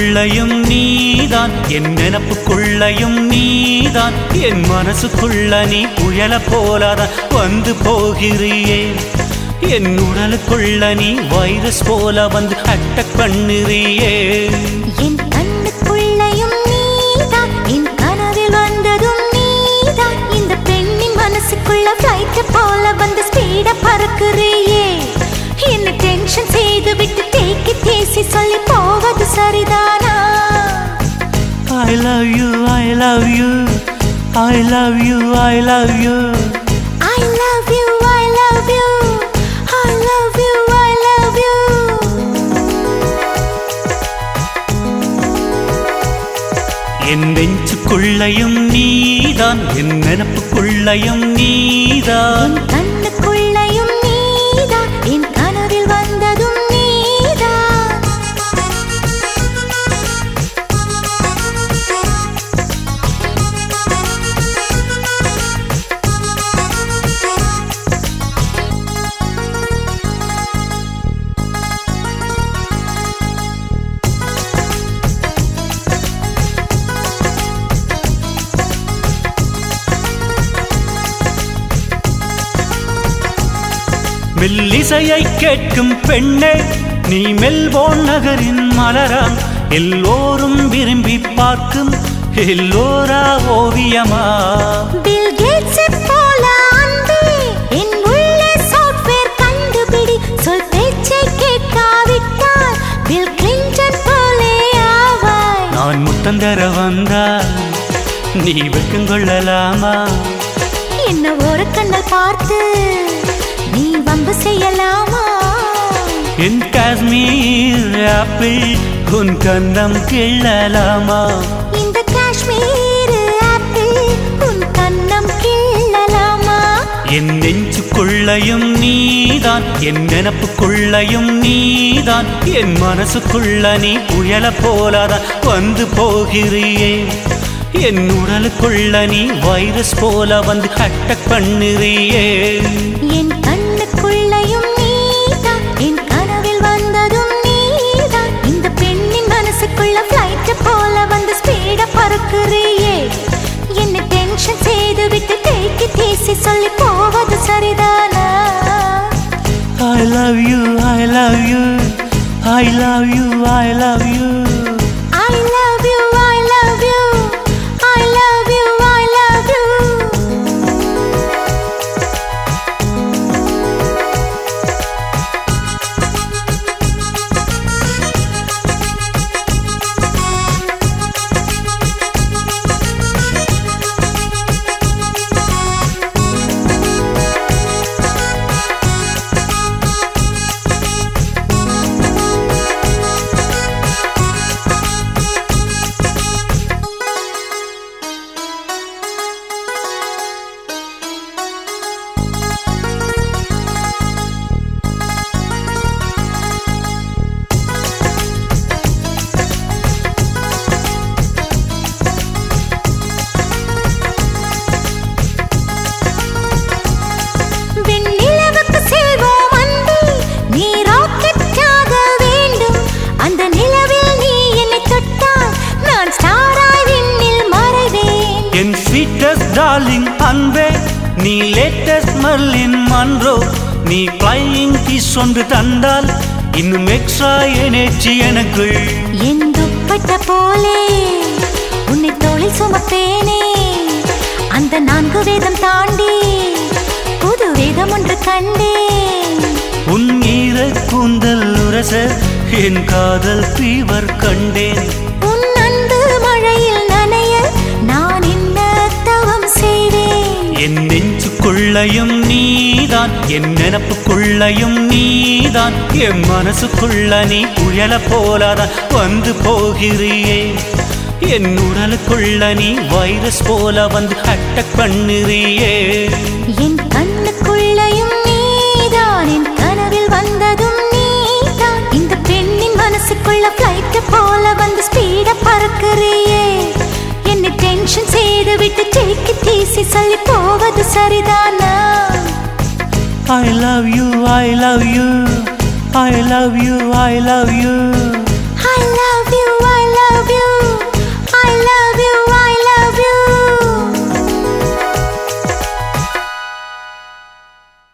நெஞ்சுக்குள்ளையும் நீதான் என் நினப்புக்குள்ளையும் நீதான் என் மனசுக்குள்ள நீ புயல போலதான் வந்து போகிறியே என் உடலுக்குள்ள நீ வைரஸ் போல வந்து அட்டக் பண்ணுறியே என் கண்ணுக்குள்ளையும் நீதான் என் கனவில் வந்ததும் நீதான் இந்த பெண்ணின் மனசுக்குள்ள ஃப்ளைட் போல வந்து ஸ்பீட பறக்குறியே என்ன டென்ஷன் செய்து விட்டு தேக்கி தேசி சொல்லி போவது சரிதானா I love you, I love you, I love you, I love you. I love you, I love you, I love you, I love you. என் நெஞ்சுக்குள்ளையும் நீதான் என் நினப்புக்குள்ளையும் நீதான் என் கண்ணுக்குள்ளையும் நீதான் என் கனவில் வந்ததும் நீதான் மெல்லிசையை கேட்கும் பெண்ணே நீ மெல்போன் நகரின் மலராம் எல்லோரும் விரும்பி பார்க்கும் எல்லோரா ஓவியமா பில் கேட்ஸ் போல அன்பே என் உள்ளே சாஃப்ட்வேர் கண்டுபிடி சொல் பேச்சை கேட்காவிட்டால் பில் கிளின்டன் போலே ஆவாய் நான் முத்தந்தர வந்தா நீ வெக்கம் கொள்ளலாமா என்ன ஒரு கண்ணல் பார்த்து நீ வம்பு செய்யலாமா என் காஷ்மீர் ஆப்பிள் உன் கந்தம் கிள்ளலாமா இந்த காஷ்மீர் ஆப்பிள் உன் கண்ணம் கிள்ளலாமா என் நெஞ்சுக்குள்ளையும் நீதான் என் நினப்புக்குள்ளையும் நீதான் என் மனசுக்குள்ள நீ புயல போலாதான் வந்து போகிறியே என் உடலுக்குள்ள நீ வைரஸ் போல வந்து அட்டக் பண்ணுறியே என் கண்ணுக்குள்ளையும் நீதான் என் கனவில் வந்ததும் நீதான் இந்த பெண்ணின் மனசுக்குள்ள ஃப்ளைட் போல வந்து ஸ்பீட பறக்குறியே என்ன டென்ஷன் செய்து விட்டு தேக்கி தேசி சொல்லி போவது சரிதானா I love you, I love you, I love you, I love you. I love you, I love you, I love you, I love you. விண்ணிலவுக்கு செல்வோம் அன்பே நீ ராக்கெட்டாக வேண்டும் அந்த நிலவில் நீ என்னை தொட்டால் நான் ஸ்டாராய் விண்ணில் மறைவேன் என் ஸ்வீட்டஸ்ட் டார்லிங் அன்பே நீ லேட்டஸ்ட் மர்லின் மன்றோ நீ ஃப்ளையிங் கிஸ் ஒன்று தந்தால் இன்னும் எக்ஸ்ட்ரா எனர்ஜி எனக்கு என் துப்பட்ட போலே உன்னை தோளில் சுமப்பேனே அந்த நான்கு வேதம் தாண்டி புது வேதம் ஒன்று கண்டேன் உன் ஈர கூந்தல் உரச என் காதல் தீவர் கண்டேன் உன் அன்பு மழையில் நனைய நான் என்ன தவம் செய்வேன் என் நெஞ்சுக்குள்ளையும் நீதான் என் நினப்புக்குள்ளையும் நீதான் என் மனசுக்குள்ள நீ புயல போலதான் வந்து போகிறியே என் உடலுக்குள்ள நீ வைரஸ் போல வந்து அட்டக் பண்ணுறியே என் கண்ணுக்குள்ளையும் நீதான் என் கனவில் வந்ததும் நீதான் இந்த பெண்ணின் மனசுக்குள்ள ஃப்ளைட் போல வந்து ஸ்பீட பறக்குறியே என்ன டென்ஷன் செய்து விட்டு டேக்கி தீசி சொல்லி போவது சரிதானா I love you, I love you, I love you, I love you.